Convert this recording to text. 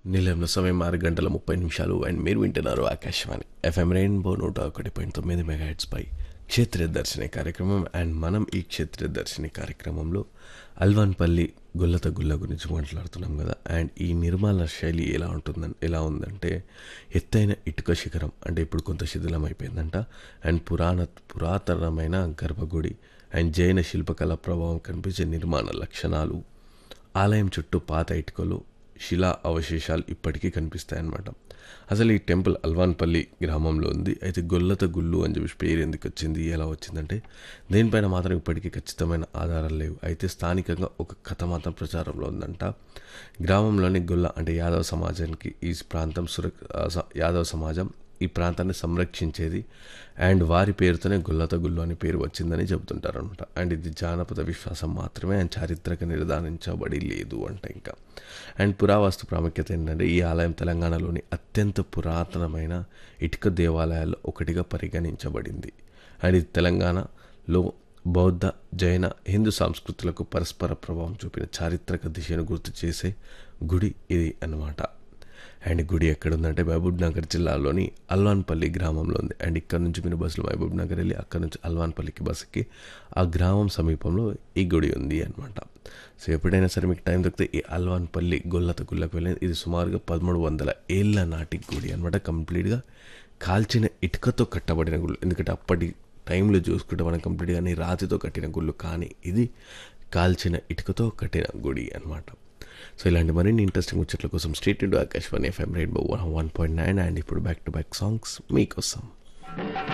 నిలయంలో సమయం ఆరు గంటల ముప్పై నిమిషాలు అండ్ మీరు వింటున్నారు ఆకాశవాణి ఎఫ్ఎం రెయిన్బో నూట ఒకటి పాయింట్ తొమ్మిది మెగాహెట్స్ పై క్షేత్రీయ దర్శిని కార్యక్రమం అండ్ మనం ఈ క్షేత్రీయ దర్శిని కార్యక్రమంలో అల్వాన్పల్లి గుల్లత గుల్ల గురించి మాట్లాడుతున్నాం కదా అండ్ ఈ నిర్మాణ శైలి ఎలా ఉంటుందని ఎలా ఉందంటే ఎత్తైన ఇటుక శిఖరం అంటే ఇప్పుడు కొంత శిథిలం అయిపోయిందంట అండ్ పురాణ పురాతనమైన గర్భగుడి అండ్ జైన శిల్పకళ ప్రభావం కనిపించే నిర్మాణ లక్షణాలు ఆలయం చుట్టూ పాత ఇటుకలు శిలా అవశేషాలు ఇప్పటికీ కనిపిస్తాయన్నమాట అసలు ఈ టెంపుల్ అల్వాన్పల్లి గ్రామంలో ఉంది అయితే గొల్లత గుళ్ళు అని చెప్పి పేరు ఎందుకు వచ్చింది ఎలా వచ్చిందంటే దేనిపైన మాత్రం ఇప్పటికీ ఖచ్చితమైన ఆధారాలు లేవు అయితే స్థానికంగా ఒక కథ మాత్రం ప్రచారంలో ఉందంట గ్రామంలోని గొల్ల అంటే యాదవ సమాజానికి ఈ ప్రాంతం సుర యాదవ సమాజం ఈ ప్రాంతాన్ని సంరక్షించేది అండ్ వారి పేరుతోనే గుల్లత గుల్లు అనే పేరు వచ్చిందని చెబుతుంటారనమాట అండ్ ఇది జానపద విశ్వాసం మాత్రమే అండ్ చారిత్రక నిర్ధారించబడి లేదు అంట ఇంకా అండ్ పురావస్తు ప్రాముఖ్యత ఏంటంటే ఈ ఆలయం తెలంగాణలోని అత్యంత పురాతనమైన ఇటుక దేవాలయాల్లో ఒకటిగా పరిగణించబడింది అండ్ ఇది తెలంగాణలో బౌద్ధ జైన హిందూ సంస్కృతులకు పరస్పర ప్రభావం చూపిన చారిత్రక దిశను గుర్తు చేసే గుడి ఇది అన్నమాట అండ్ గుడి ఎక్కడుందంటే మహబూబ్ నగర్ జిల్లాలోని అల్వాన్పల్లి గ్రామంలో ఉంది అండ్ ఇక్కడ నుంచి మీరు బస్సులో మహబూబ్ నగర్ వెళ్ళి అక్కడ నుంచి అల్వాన్పల్లికి బస్సుకి ఆ గ్రామం సమీపంలో ఈ గుడి ఉంది అనమాట సో ఎప్పుడైనా సరే మీకు టైం దొరికితే ఈ అల్వాన్పల్లి గొల్లత గుళ్ళకు వెళ్ళి ఇది సుమారుగా పదమూడు వందల ఏళ్ళ నాటి గుడి అనమాట కంప్లీట్గా కాల్చిన ఇటుకతో కట్టబడిన గుళ్ళు ఎందుకంటే అప్పటి టైంలో చూసుకుంటే మనం కంప్లీట్గా రాతితో కట్టిన గుళ్ళు కానీ ఇది కాల్చిన ఇటుకతో కట్టిన గుడి అనమాట సో ఇలాంటి మరిన్ని ఇంట్రెస్టింగ్ ముచ్చట్ల కోసం స్ట్రీట్ ఇంటూ Akashvani FM rainbow one point nine and ఇప్పుడు బ్యాక్ టు బ్యాక్ సాంగ్స్ మీకోసం